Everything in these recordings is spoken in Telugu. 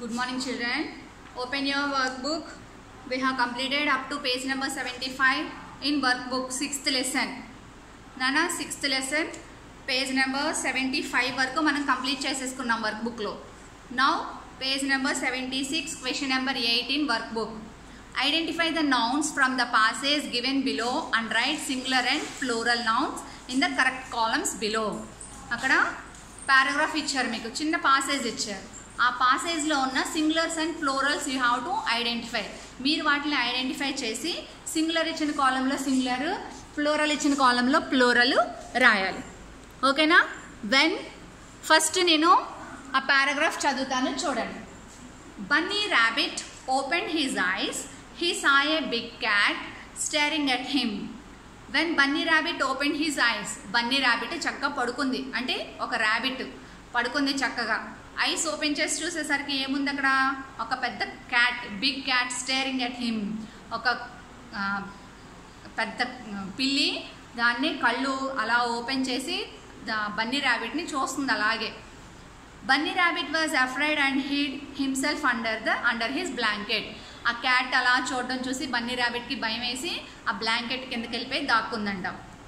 Good morning, children. Open your workbook. We have completed up to page number 75 in workbook, sixth lesson. నానా sixth lesson page number seventy five వరకు మనం కంప్లీట్ చేసేసుకున్నాం వర్క్ బుక్లో now page number seventy six question number eighteen workbook identify the nouns from the passage given below and write singular and plural nouns in the correct columns below అక్కడ పారాగ్రాఫ్ ఇచ్చారు మీకు చిన్న పాసేజ్ ఇచ్చారు ఆ పాసేజ్లో ఉన్న singulars and plurals you have to identify మీరు వాటిని ఐడెంటిఫై చేసి సింగులర్ ఇచ్చిన కాలంలో సింగులర్ ఫ్లోరల్ ఇచ్చిన కాలంలో ఫ్లోరల్ రాయాలి ఓకేనా వెన్ ఫస్ట్ నేను ఆ పారాగ్రాఫ్ చదువుతాను చూడండి bunny rabbit open his eyes he saw a big cat staring at him when bunny rabbit open his eyes bunny rabbit చక్కగా పడుకుంది అంటే ఒక ర్యాబిట్ పడుకుంది చక్కగా ఐస్ ఓపెన్ చేసి చూసేసరికి ఏముంది అక్కడ ఒక పెద్ద cat big cat staring at him ఒక ఆ, పెద్ద పిల్లి దాన్ని కళ్ళు అలా ఓపెన్ చేసి దా- బన్నీ ర్యాబిట్ని చూస్తుంది అలాగే bunny rabbit was afraid and hid himself under the under his blanket ఆ క్యాట్ అలా చూడడం చూసి బన్నీ ర్యాబిట్కి భయం వేసి ఆ బ్లాంకెట్ కిందకి వెళ్ళిపోయి దాక్కుందంట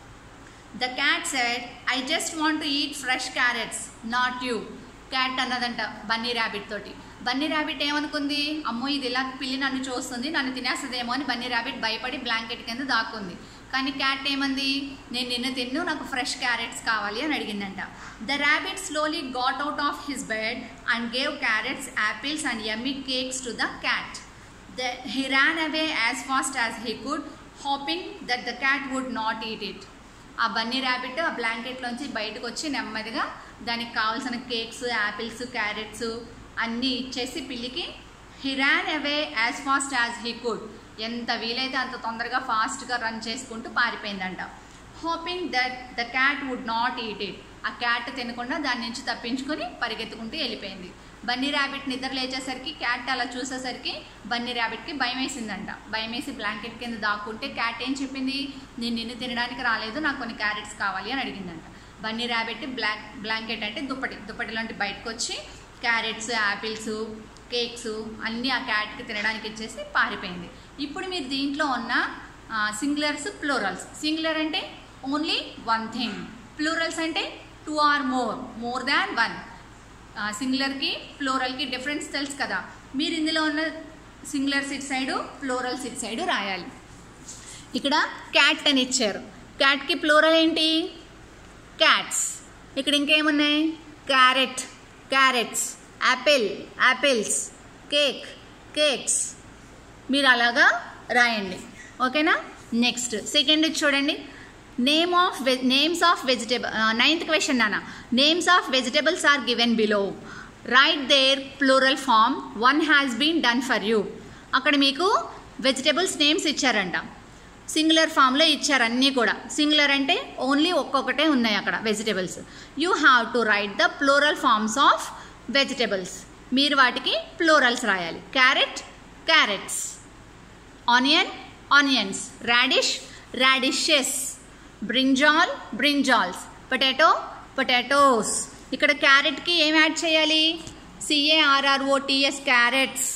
the cat said I just want to eat fresh carrots not you cat అన్నదంట బన్నీ ర్యాబిట్ తోటి బన్నీ ర్యాబిట్ ఏమనుకుంది అమ్మో ఇది ఇలా పిల్లి నన్ను చూస్తుంది నన్ను తినేస్తుందేమో అని బన్నీ ర్యాబిట్ భయపడి బ్లాంకెట్ కింద దాక్కుంది కానీ క్యాట్ ఏమంది నేను నిన్ను తిన్ను నాకు ఫ్రెష్ క్యారెట్స్ కావాలి అని అడిగిందంట the rabbit slowly got out of his bed and gave carrots apples and yummy cakes to the cat The, he ran away as fast as he could, hoping that the cat would not eat it. ఆ బన్నీ ర్యాబిట్ ఆ బ్లాంకెట్లోంచి బయటకు వచ్చి నెమ్మదిగా దానికి కావాల్సిన కేక్స్ యాపిల్స్ క్యారెట్స్ అన్నీ ఇచ్చేసి పిల్లికి he ran away as fast as he could ఎంత వీలైతే అంత తొందరగా ఫాస్ట్గా రన్ చేసుకుంటూ పారిపోయిందంట hoping that the cat would not eat it ఆ క్యాట్ తినకుండా దాని నుంచి తప్పించుకొని పరిగెత్తుకుంటూ వెళ్ళిపోయింది బన్నీ ర్యాబిట్ నిద్ర లేచేసరికి క్యాట్ అలా చూసేసరికి బన్నీ ర్యాబిట్కి భయం వేసిందంట భయం వేసి బ్లాంకెట్ కింద దాక్కుంటే క్యాట్ ఏం చెప్పింది నేను నిన్ను తినడానికి రాలేదు నాకు కొన్ని క్యారెట్స్ కావాలి అని అడిగిందంట బన్నీ ర్యాబిట్ బ్లాక్ బ్లాంకెట్ అంటే దుప్పటి దుప్పటిలోంటి బయటకు వచ్చి క్యారెట్స్ యాపిల్స్ కేక్స్ అన్నీ ఆ క్యాట్కి తినడానికి ఇచ్చేసి పారిపోయింది ఇప్పుడు మీరు దీంట్లో ఉన్న సింగులర్స్ ప్లూరల్స్ సింగులర్ అంటే ఓన్లీ వన్ థింగ్ ప్లూరల్స్ అంటే two or more more than one సింగులర్కి ఫ్లోరల్కి డిఫరెన్స్ తెలుసు కదా మీరు ఇందులో ఉన్న సింగులర్ సిట్ సైడు ఫ్లోరల్ సిట్ సైడు రాయాలి ఇక్కడ క్యాట్ అని ఇచ్చారు క్యాట్కి ఫ్లోరల్ ఏంటి క్యాట్స్ ఇక్కడ ఇంకేమున్నాయి carrot carrots apple apples cake cakes మీరు అలాగా రాయండి ఓకేనా నెక్స్ట్ సెకండ్ చూడండి name of names of vegetable ninth question నాన్న names of vegetables are given below write their plural form one has been done for you అక్కడ మీకు వెజిటేబుల్స్ నేమ్స్ ఇచ్చారంట సింగులర్ ఫామ్లో ఇచ్చారు అన్నీ కూడా సింగులర్ అంటే ఓన్లీ ఒక్కొక్కటే ఉన్నాయి అక్కడ vegetables you have to right the plural forms of vegetables మీరు వాటికి ప్లూరల్స్ రాయాలి carrot carrots onion onions radish రాడిషెస్ brinjal brinjals potato potatoes ఇక్కడ క్యారెట్కి ఏం యాడ్ చేయాలి సిఏఆర్ఆర్ఓటిఎస్ క్యారెట్స్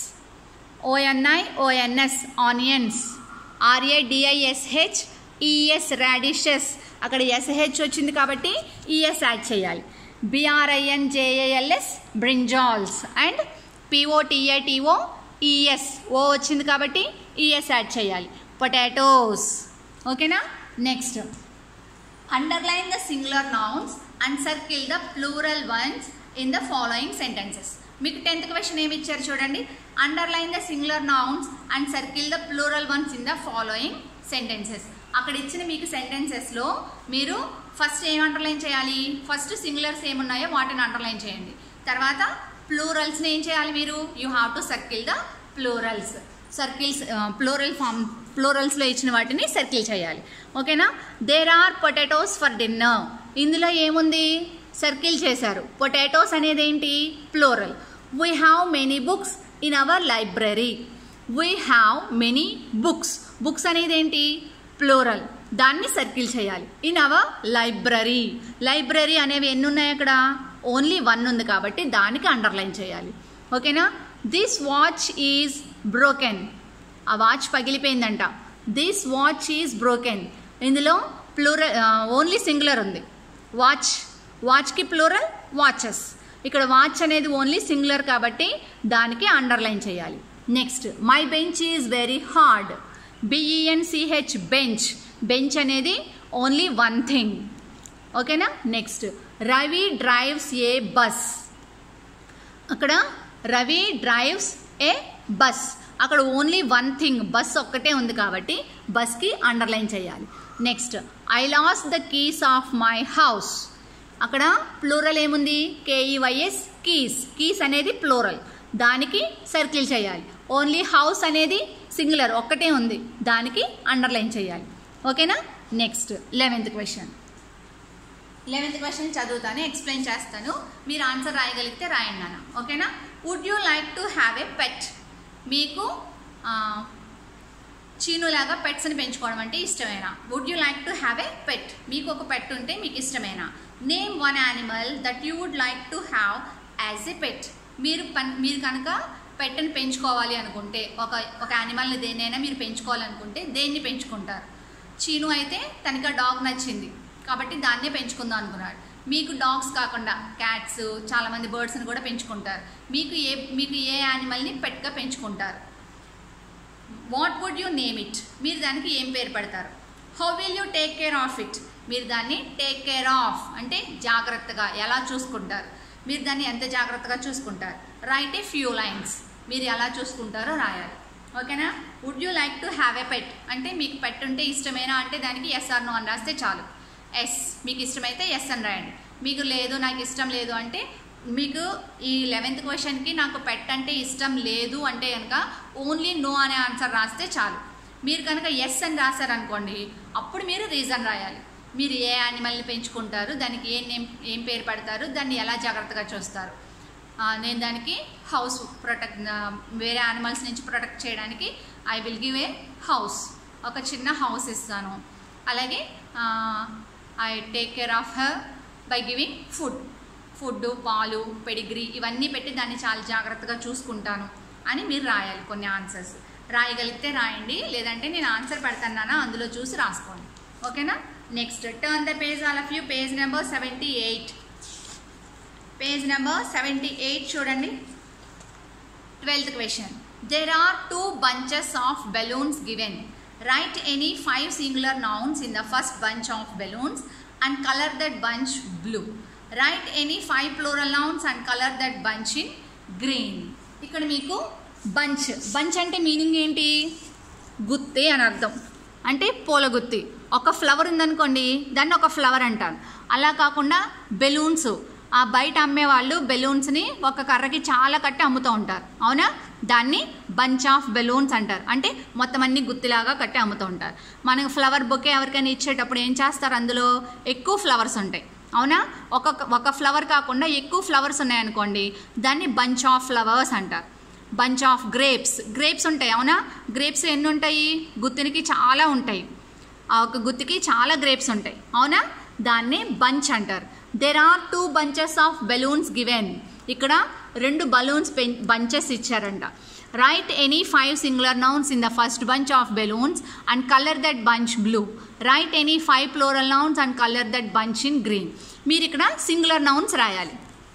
ఓఎన్ఐ ఓఎన్ఎస్ ఆనియన్స్ ఆర్ఏడిఐఎస్హెచ్ ఈఎస్ రాడిషెస్ అక్కడ ఎస్హెచ్ వచ్చింది కాబట్టి ఈఎస్ యాడ్ చేయాలి బిఆర్ఐఎన్ జేఏఎల్ఎస్ బ్రింజాల్స్ అండ్ పిఓటిఏటిఓ ఈఎస్ ఓ వచ్చింది కాబట్టి ఈఎస్ యాడ్ చేయాలి పొటాటోస్ ఓకేనా next underline the singular nouns and circle the plural ones in the following sentences మీకు టెన్త్ క్వశ్చన్ ఏమి ఇచ్చారు చూడండి underline the singular nouns and circle the plural ones in the following sentences అక్కడ ఇచ్చిన మీకు సెంటెన్సెస్లో మీరు ఫస్ట్ ఏం అండర్లైన్ చేయాలి ఫస్ట్ సింగులర్స్ ఏమున్నాయో వాటిని అండర్లైన్ చేయండి తర్వాత ప్లూరల్స్ని ఏం చేయాలి మీరు you have to circle the plurals circles plural form ప్లూరల్స్లో ఇచ్చిన వాటిని సర్కిల్ చేయాలి ఓకేనా there are potatoes for dinner ఇందులో ఏముంది సర్కిల్ చేశారు పొటాటోస్ అనేది ఏంటి plural we have many books in our library we have many books books అనేది ఏంటి ప్లూరల్ దాన్ని సర్కిల్ చేయాలి ఇన్ అవర్ లైబ్రరీ లైబ్రరీ అనేవి ఎన్ని ఉన్నాయి అక్కడ ఓన్లీ వన్ ఉంది కాబట్టి దానికి అండర్లైన్ చేయాలి ఓకేనా దిస్ వాచ్ ఈజ్ బ్రోకెన్ ఆ వాచ్ పగిలిపోయిందంట దిస్ వాచ్ ఈజ్ బ్రోకెన్ ఇందులో ప్లూరల్ ఓన్లీ సింగులర్ ఉంది వాచ్ వాచ్కి ప్లూరల్ వాచెస్ ఇక్కడ వాచ్ అనేది ఓన్లీ సింగులర్ కాబట్టి దానికి అండర్లైన్ చేయాలి next my bench is very hard B E N C H bench bench అనేది ఓన్లీ వన్ థింగ్ ఓకేనా next Ravi drives a bus అక్కడ రవి డ్రైవ్స్ ఏ బస్ అక్కడ ఓన్లీ వన్ థింగ్ బస్ ఒక్కటే ఉంది కాబట్టి బస్కి అండర్లైన్ చేయాలి next I loss the keys of my house అక్కడ ప్లూరల్ ఏముంది కేఈవైఎస్ కీస్ కీస్ అనేది ప్లూరల్ దానికి సర్కిల్ చేయాలి ఓన్లీ హౌస్ అనేది సింగులర్ ఒక్కటే ఉంది దానికి అండర్లైన్ చేయాలి ఓకేనా next eleventh question eleventh question చదువుతాను ఎక్స్ప్లెయిన్ చేస్తాను మీరు ఆన్సర్ రాయగలిగితే రాయండి నాన్న ఓకేనా would you like to have a pet మీకు ఆ, చీనులాగా పెట్స్ని పెంచుకోవడం అంటే ఇష్టమేనా would you like to have a pet మీకు ఒక పెట్ ఉంటే మీకు ఇష్టమేనా name one animal that you would like to have as a pet మీరు పన్ మీరు కనుక పెట్ని పెంచుకోవాలి అనుకుంటే ఒక ఒక యానిమల్ని దేన్నైనా మీరు పెంచుకోవాలనుకుంటే దేన్ని పెంచుకుంటారు చీను అయితే తనకి డాగ్ నచ్చింది కాబట్టి దాన్నే పెంచుకుందాం అనుకున్నాడు మీకు డాగ్స్ కాకుండా క్యాట్స్ చాలామంది బర్డ్స్ని కూడా పెంచుకుంటారు మీకు ఏ మీకు ఏ యానిమల్ని పెట్గా పెంచుకుంటారు what would you name it మీరు దానికి ఏం పేరు పెడతారు how will you take care of it మీరు దాన్ని టేక్ కేర్ ఆఫ్ అంటే జాగ్రత్తగా ఎలా చూసుకుంటారు మీరు దాన్ని ఎంత జాగ్రత్తగా చూసుకుంటారు రైట్ ఏ ఫ్యూ లైన్స్ మీరు ఎలా చూసుకుంటారో రాయాలి ఓకేనా would you like to have a pet అంటే మీకు పెట్ ఉంటే ఇష్టమేనా అంటే దానికి ఎస్ ఆర్ నో అని రాస్తే చాలు ఎస్ మీకు ఇష్టమైతే ఎస్ అని రాయండి మీకు లేదు నాకు ఇష్టం లేదు అంటే మీకు ఈ లెవెన్త్ క్వశ్చన్కి నాకు పెట్ అంటే ఇష్టం లేదు అంటే కనుక ఓన్లీ నో అనే ఆన్సర్ రాస్తే చాలు మీరు కనుక ఎస్ అని రాశారనుకోండి అప్పుడు మీరు రీజన్ రాయాలి మీరు ఏ యానిమల్ని పెంచుకుంటారు దానికి ఏ నేమ్ ఏం పేరు పెడతారు దాన్ని ఎలా జాగ్రత్తగా చూస్తారు ఆ, నేను దానికి హౌస్ ప్రొటెక్ట్ వేరే యానిమల్స్ నుంచి ప్రొటెక్ట్ చేయడానికి I will give a house ఒక చిన్న హౌస్ ఇస్తాను అలాగే I take care of her by giving food food పాలు పెడిగ్రీ ఇవన్నీ పెట్టి దాన్ని చాలా జాగ్రత్తగా చూసుకుంటాను అని మీరు రాయాలి కొన్ని ఆన్సర్స్ రాయగలిగితే రాయండి లేదంటే నేను ఆన్సర్ పెడతానా అందులో చూసి రాసుకోండి ఓకేనా next turn the page all of you page number seventy eight page number seventy eight చూడండి twelfth question there are two bunches of balloons given write any five singular nouns in the first bunch of balloons and colour that bunch blue write any five plural nouns and colour that bunch in green ఇక్కడ మీకు బంచ్ బంచ్ అంటే మీనింగ్ ఏంటి గుత్తి అని అర్థం అంటే పూల గుత్తి ఒక ఫ్లవర్ ఉందనుకోండి దాన్ని ఒక ఫ్లవర్ అంటారు అలా కాకుండా బెలూన్స్ ఆ బయట అమ్మే వాళ్ళు బెలూన్స్ని ఒక కర్రకి చాలా కట్టి అమ్ముతూ ఉంటారు అవునా దాన్ని బంచ్ ఆఫ్ బెలూన్స్ అంటారు అంటే మొత్తం అన్ని గుత్తిలాగా కట్టి అమ్ముతూ ఉంటారు మనకు ఫ్లవర్ బొకే ఎవరికైనా ఇచ్చేటప్పుడు ఏం చేస్తారు అందులో ఎక్కువ ఫ్లవర్స్ ఉంటాయి అవునా ఒక ఒక ఫ్లవర్ కాకుండా ఎక్కువ ఫ్లవర్స్ ఉన్నాయనుకోండి దాన్ని బంచ్ ఆఫ్ ఫ్లవర్స్ అంటారు బంచ్ ఆఫ్ గ్రేప్స్ గ్రేప్స్ ఉంటాయి అవునా గ్రేప్స్ ఎన్ని ఉంటాయి గుత్తినికి చాలా ఉంటాయి ఆ ఒక గుత్తికి చాలా గ్రేప్స్ ఉంటాయి అవునా దాన్ని బంచ్ అంటారు there are two bunches of balloons given ఇక్కడ రెండు బలూన్స్ పెన్ బంచెస్ ఇచ్చారంట write any five singular nouns in the first bunch of balloons and colour that bunch blue write any five plural nouns and colour that bunch in green మీరు ఇక్కడ సింగులర్ నౌన్స్ రాయాలి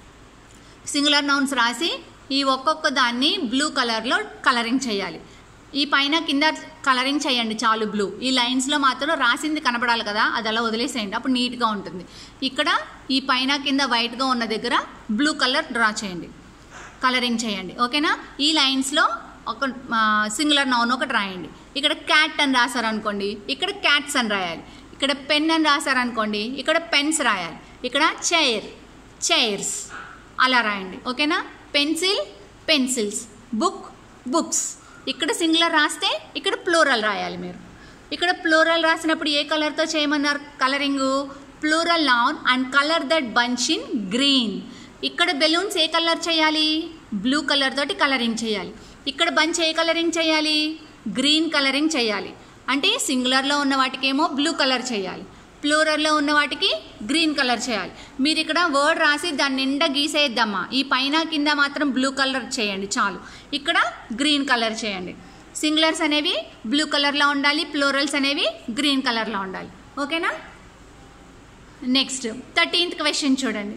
సింగులర్ నౌన్స్ రాసి ఈ ఒక్కొక్క దాన్ని బ్లూ కలర్లో కలరింగ్ చేయాలి ఈ పైన కింద కలరింగ్ చేయండి చాలు బ్లూ ఈ లైన్స్లో మాత్రం రాసింది కనపడాలి కదా అది అలా వదిలేసేయండి అప్పుడు నీట్గా ఉంటుంది ఇక్కడ ఈ పైన కింద వైట్గా ఉన్న దగ్గర బ్లూ కలర్ డ్రా చేయండి కలరింగ్ చేయండి ఓకేనా ఈ లైన్స్లో ఒక సింగులర్ నౌన్ ఒకటి రాయండి ఇక్కడ క్యాట్ అని రాశారనుకోండి ఇక్కడ క్యాట్స్ అని రాయాలి ఇక్కడ పెన్ అని రాశారనుకోండి ఇక్కడ పెన్స్ రాయాలి ఇక్కడ చైర్ చైర్స్ అలా రాయండి ఓకేనా పెన్సిల్ పెన్సిల్స్ బుక్ బుక్స్ ఇక్కడ సింగులర్ రాస్తే ఇక్కడ ప్లూరల్ రాయాలి మీరు ఇక్కడ ప్లూరల్ రాసినప్పుడు ఏ కలర్తో చేయమన్నారు colouring plural noun and colour that bunch in green ఇక్కడ బెలూన్స్ ఏ కలర్ చేయాలి బ్లూ కలర్ తోటి కలరింగ్ చేయాలి ఇక్కడ బంచ్ ఏ కలరింగ్ చేయాలి గ్రీన్ కలరింగ్ చేయాలి అంటే సింగులర్లో ఉన్న వాటికేమో బ్లూ కలర్ చేయాలి ప్లూరల్లో ఉన్న వాటికి గ్రీన్ కలర్ చేయాలి మీరు ఇక్కడ వర్డ్ రాసి దాని నిండా గీసేద్దామా ఈ పైన కింద మాత్రం బ్లూ కలర్ చేయండి చాలు ఇక్కడ గ్రీన్ కలర్ చేయండి సింగులర్స్ అనేవి బ్లూ కలర్లో ఉండాలి ప్లూరల్స్ అనేవి గ్రీన్ కలర్లో ఉండాలి ఓకేనా నెక్స్ట్ థర్టీన్త్ క్వశ్చన్ చూడండి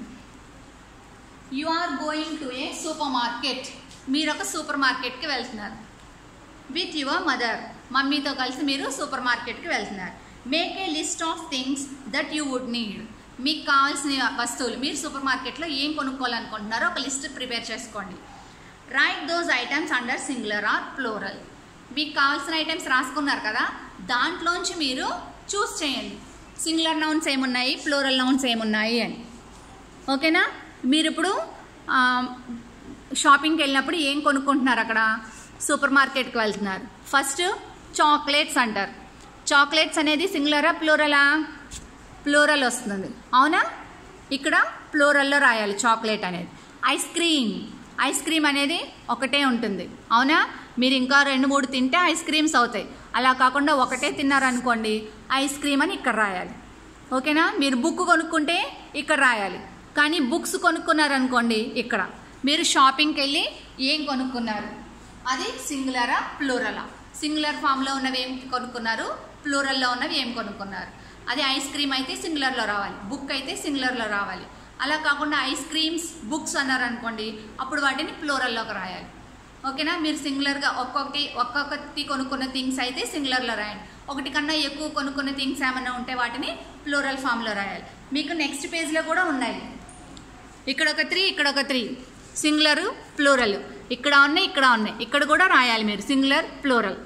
you are going to a supermarket మీరు ఒక సూపర్ మార్కెట్కి వెళ్తున్నారు విత్ యువర్ మదర్ మమ్మీతో కలిసి మీరు సూపర్ మార్కెట్కి వెళ్తున్నారు make a list of things that you would need మీకు కావాల్సిన వస్తువులు మీరు సూపర్ మార్కెట్లో ఏం కొనుక్కోవాలనుకుంటున్నారో ఒక లిస్ట్ ప్రిపేర్ చేసుకోండి write those items under singular or plural మీకు కావాల్సిన ఐటమ్స్ రాసుకున్నారు కదా దాంట్లోంచి మీరు చూస్ చేయండి సింగులర్ నౌన్స్ ఏమున్నాయి ప్లోరల్ నౌన్స్ ఏమున్నాయి అని ఓకేనా మీరు ఇప్పుడు ఆ, షాపింగ్కి వెళ్ళినప్పుడు ఏం కొనుక్కుంటున్నారు అక్కడ సూపర్ మార్కెట్కి వెళ్తున్నారు ఫస్ట్ చాక్లెట్స్ అంటారు చాక్లెట్స్ అనేది సింగులరా ప్లూరలా ప్లూరల్ వస్తుంది అవునా ఇక్కడ ప్లూరల్లో రాయాలి చాక్లెట్ అనేది ఐస్ క్రీమ్ ఐస్ క్రీమ్ అనేది ఒకటే ఉంటుంది అవునా మీరు ఇంకా రెండు మూడు తింటే ఐస్ క్రీమ్స్ అవుతాయి అలా కాకుండా ఒకటే తిన్నారనుకోండి ఐస్ క్రీమ్ అని ఇక్కడ రాయాలి ఓకేనా మీరు బుక్ కొనుక్కుంటే ఇక్కడ రాయాలి కానీ బుక్స్ కొనుక్కున్నారనుకోండి ఇక్కడ మీరు షాపింగ్కి వెళ్ళి ఏం కొనుక్కున్నారు అది సింగులరా ప్లూరలా సింగులర్ ఫామ్లో ఉన్నవి ఏం కొనుక్కున్నారు ప్లూరల్లో ఉన్నవి ఏం కొనుక్కున్నారు అది ఐస్ క్రీమ్ అయితే సింగులర్లో రావాలి బుక్ అయితే సింగులర్లో రావాలి అలా కాకుండా ఐస్ క్రీమ్స్ బుక్స్ అన్నారనుకోండి అప్పుడు వాటిని ప్లూరల్లోకి రాయాలి ఓకేనా మీరు సింగులర్గా ఒక్కొక్కటి ఒక్కొక్కటి కొనుక్కున్న థింగ్స్ అయితే సింగులర్లో రాయండి ఒకటి కన్నా ఎక్కువ కొనుక్కున్న థింగ్స్ ఏమైనా ఉంటే వాటిని ప్లూరల్ ఫామ్లో రాయాలి మీకు నెక్స్ట్ పేజ్లో కూడా ఉన్నాయి ఇక్కడ ఒక త్రీ ఇక్కడ ఒక త్రీ సింగులర్ ప్లూరల్ ఇక్కడ ఉన్నాయి ఇక్కడ ఉన్నాయి ఇక్కడ కూడా రాయాలి మీరు సింగులర్ ప్లూరల్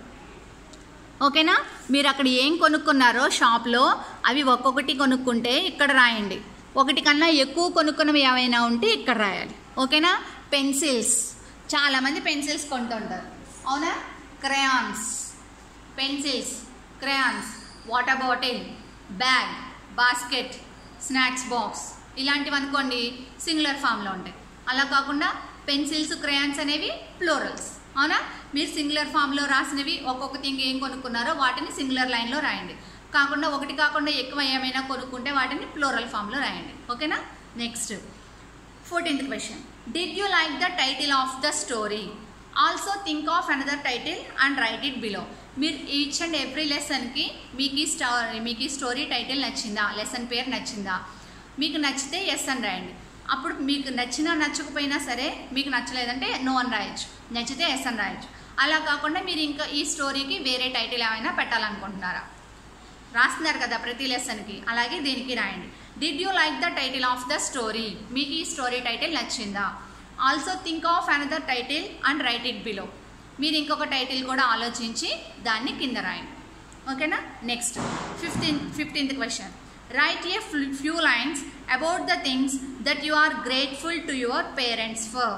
ఓకేనా మీరు అక్కడ ఏం కొనుక్కున్నారో షాప్లో అవి ఒక్కొక్కటి కొనుక్కుంటే ఇక్కడ రాయండి ఒకటి కన్నా ఎక్కువ కొనుక్కున్నవి ఏమైనా ఉంటే ఇక్కడ రాయాలి ఓకేనా పెన్సిల్స్ చాలామంది పెన్సిల్స్ కొంటుంటారు అవునా crayons pencils crayons water bottle bag basket snacks box ఇలాంటివి అనుకోండి సింగులర్ ఫామ్లో ఉంటాయి అలా కాకుండా పెన్సిల్స్ క్రయాన్స్ అనేవి ప్లోరల్స్ అవునా మీరు సింగులర్ ఫామ్లో రాసినవి ఒక్కొక్క థింగ్ ఏం కొనుక్కున్నారో వాటిని సింగులర్ లైన్లో రాయండి కాకుండా ఒకటి కాకుండా ఎక్కువ ఏమైనా కొనుక్కుంటే వాటిని ప్లోరల్ ఫామ్లో రాయండి ఓకేనా next fourteenth question did you like the title of the story also think of another title and write it below మీరు ఈచ్ అండ్ ఎవ్రీ లెసన్కి మీకు ఈ స్టో మీకు ఈ స్టోరీ టైటిల్ నచ్చిందా లెసన్ పేరు నచ్చిందా మీకు నచ్చితే ఎస్ అని రాయండి అప్పుడు మీకు నచ్చినా నచ్చకపోయినా సరే మీకు నచ్చలేదంటే నో అని రాయొచ్చు నచ్చితే ఎస్ అని రాయొచ్చు అలా కాకుండా మీరు ఇంకా ఈ స్టోరీకి వేరే టైటిల్ ఏమైనా పెట్టాలనుకుంటున్నారా రాస్తున్నారు కదా ప్రతి లెసన్కి అలాగే దీనికి రాయండి did you like the title of the story మీకు ఈ స్టోరీ టైటిల్ నచ్చిందా also think of another title and write it below మీరు ఇంకొక టైటిల్ కూడా ఆలోచించి దాన్ని కింద రాయండి ఓకేనా next fifteen fifteenth question write a few lines about the things that you are grateful to your parents for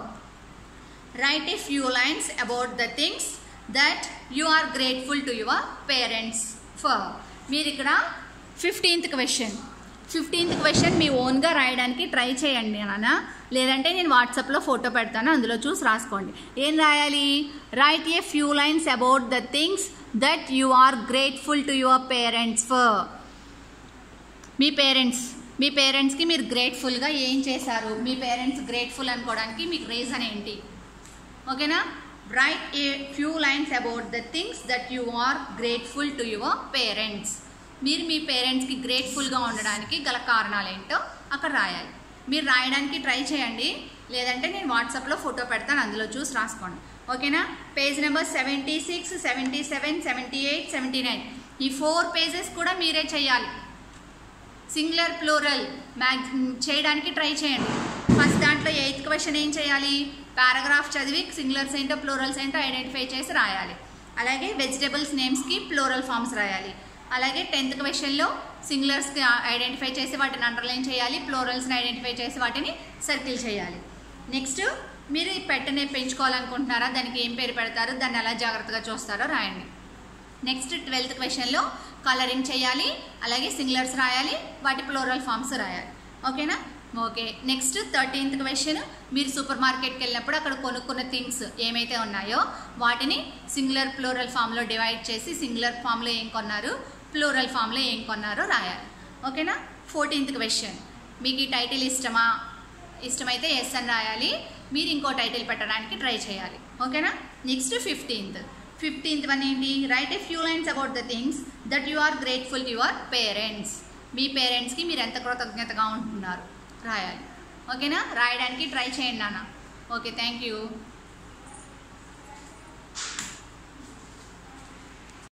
write a few lines about the things that you are grateful to your parents for మీరు ఇక్కడ ఫిఫ్టీన్త్ క్వశ్చన్ ఫిఫ్టీన్త్ క్వశ్చన్ మీ ఓన్గా రాయడానికి ట్రై చేయండి నాన్న లేదంటే నేను వాట్సాప్లో ఫోటో పెడతాను అందులో చూసి రాసుకోండి ఏం రాయాలి write a few lines about the things that you are grateful to your parents for మీ పేరెంట్స్ మీ పేరెంట్స్కి మీరు గ్రేట్ఫుల్గా ఏం చేశారు మీ పేరెంట్స్ గ్రేట్ఫుల్ అనుకోవడానికి మీకు రీజన్ ఏంటి ఓకేనా write a few lines about the things that you are grateful to your parents మీరు మీ పేరెంట్స్కి గ్రేట్ఫుల్గా ఉండడానికి గల కారణాలు ఏంటో అక్కడ రాయాలి మీరు రాయడానికి ట్రై చేయండి లేదంటే నేను వాట్సాప్లో ఫోటో పెడతాను అందులో చూసి రాసుకోండి ఓకేనా page number seventy six seventy seven seventy eight seventy nine ఈ ఫోర్ పేజెస్ కూడా మీరే చేయాలి సింగులర్ ప్లూరల్ మ్యాగ్ చేయడానికి ట్రై చేయండి ఫస్ట్ దాంట్లో ఎయిత్ క్వశ్చన్ ఏం చేయాలి పారాగ్రాఫ్ చదివి సింగులర్స్ ఏంటో ప్లూరల్స్ ఏంటో ఐడెంటిఫై చేసి రాయాలి అలాగే వెజిటేబుల్స్ నేమ్స్కి ప్లూరల్ ఫామ్స్ రాయాలి అలాగే టెన్త్ క్వశ్చన్లో సింగులర్స్కి ఐడెంటిఫై చేసి వాటిని అండర్లైన్ చేయాలి ప్లూరల్స్ని ఐడెంటిఫై చేసి వాటిని సర్కిల్ చేయాలి నెక్స్ట్ మీరు ఈ పెట్టనే పెంచుకోవాలనుకుంటున్నారా దానికి ఏం పేరు పెడతారు దాన్ని ఎలా జాగ్రత్తగా చూస్తారో రాయండి నెక్స్ట్ ట్వెల్త్ క్వశ్చన్లో కలరింగ్ చేయాలి అలాగే సింగులర్స్ రాయాలి వాటి ప్లోరల్ ఫామ్స్ రాయాలి ఓకేనా ఓకే నెక్స్ట్ థర్టీన్త్ క్వశ్చన్ మీరు సూపర్ మార్కెట్కి వెళ్ళినప్పుడు అక్కడ కొనుక్కున్న థింగ్స్ ఏమైతే ఉన్నాయో వాటిని సింగులర్ ప్లోరల్ ఫామ్లో డివైడ్ చేసి సింగులర్ ఫామ్లో ఏం కొన్నారు ప్లూరల్ ఫామ్లో ఏం కొన్నారో రాయాలి ఓకేనా ఫోర్టీన్త్ క్వశ్చన్ మీకు ఈ టైటిల్ ఇష్టమా ఇష్టమైతే ఎస్ అని రాయాలి మీరు ఇంకో టైటిల్ పెట్టడానికి ట్రై చేయాలి ఓకేనా నెక్స్ట్ ఫిఫ్టీన్త్ ఫిఫ్టీన్త్ వన్ ఏంటి write a few lines about the things that you are grateful to your parents మీ పేరెంట్స్కి మీరు ఎంత కృతజ్ఞతగా ఉంటున్నారు రాయాలి ఓకేనా రాయడానికి ట్రై చేయండి నాన్న ఓకే థ్యాంక్ యూ